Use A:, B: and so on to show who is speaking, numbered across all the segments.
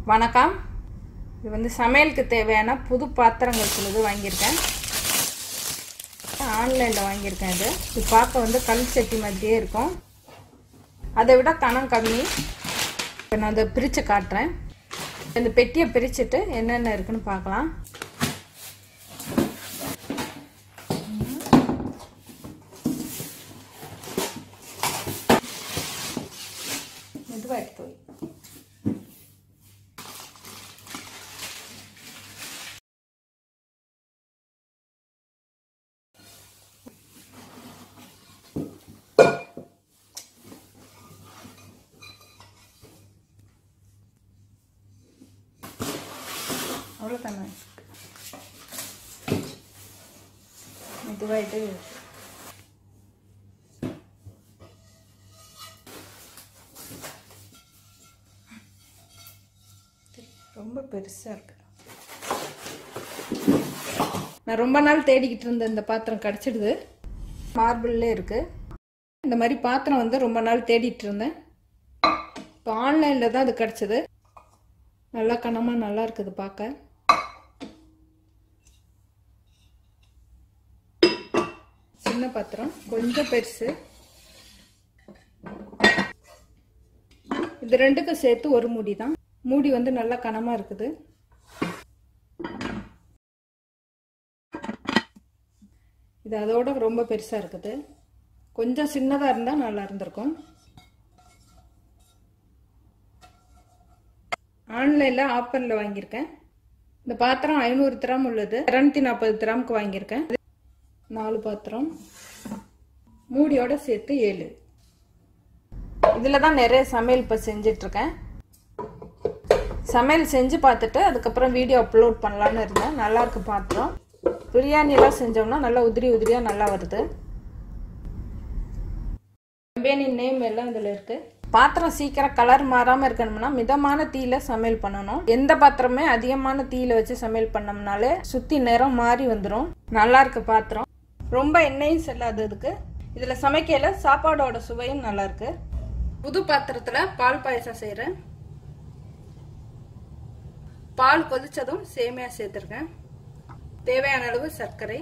A: வணக்கம் இது வந்து சமையலுக்கு தேவையான புது பாத்திரங்கள் சிலது வாங்கியிருக்கேன் ஆன்லைனில் வாங்கியிருக்கேன் இது இது பார்க்க வந்து கல் சட்டி மாதிரியே இருக்கும் அதை விட கணம் கம்மி இப்போ நான் அதை பிரித்து காட்டுறேன் இந்த பெட்டியை பிரிச்சுட்டு என்னென்ன இருக்குன்னு பார்க்கலாம் மெதுவாக எடுத்து வை அவ்வளோதானே மெதுவாகிட்டு ரொம்ப பெருசாக இருக்கு நான் ரொம்ப நாள் தேடிக்கிட்டு இருந்த இந்த பாத்திரம் கிடச்சிடுது மார்பிள்லே இருக்குது இந்த மாதிரி பாத்திரம் வந்து ரொம்ப நாள் தேடிட்டு இருந்தேன் இப்போ ஆன்லைனில் தான் அது கிடச்சிது நல்லா கனமாக நல்லா இருக்குது பார்க்க சின்ன பாத்திரம் கொஞ்சம் பெருசு இது ரெண்டுக்கும் சேர்த்து ஒரு மூடி தான் மூடி வந்து நல்லா கனமாக இருக்குது இது அதோட ரொம்ப பெருசாக இருக்குது கொஞ்சம் சின்னதாக இருந்தால் நல்லா இருந்திருக்கும் ஆன்லைனில் ஆஃபரில் வாங்கியிருக்கேன் இந்த பாத்திரம் ஐநூறு திராம் உள்ளது இரநூத்தி நாற்பது திராமுக்கு வாங்கியிருக்கேன் நாலு பாத்திரம் மூடியோட சேர்த்து ஏழு இதில் தான் நிறைய சமையல் இப்போ செஞ்சிட்ருக்கேன் சமையல் செஞ்சு பார்த்துட்டு அதுக்கப்புறம் வீடியோ அப்லோட் பண்ணலான்னு இருந்தேன் நல்லாயிருக்கு பாத்திரம் பிரியாணிலாம் செஞ்சோம்னா நல்லா உதிரி உதிரியாக நல்லா வருது கம்பெனி நேம் எல்லாம் இதில் இருக்குது பாத்திரம் சீக்கிரம் கலர் மாறாமல் இருக்கணும்னா மிதமான தீயில சமையல் பண்ணணும் எந்த பாத்திரமே அதிகமான தீயில வச்சு சமையல் பண்ணோம்னாலே சுற்றி நிறம் மாறி வந்துடும் நல்லா இருக்கு பாத்திரம் ரொம்ப எண்ணெயும் செல்லாது இதுக்கு இதில் சமைக்கல சாப்பாடோட சுவையும் நல்லா இருக்கு புது பாத்திரத்தில் பால் பாயசம் செய்கிறேன் பால் கொதிச்சதும் சேமியா சேர்த்துருக்கேன் தேவையான அளவு சர்க்கரை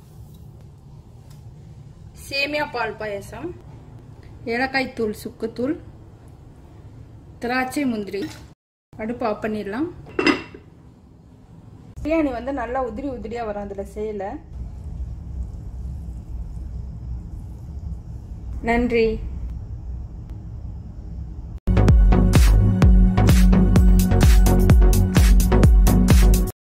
A: சேமியா பால் பாயசம் ஏலக்காய் தூள் சுக்குத்தூள் திராட்சை முந்திரி அடுப்பு ஆஃப் பண்ணிடலாம் பிரியாணி வந்து நல்லா உதிரி உதிரியாக வரும் அதில் செய்யலை நன்றி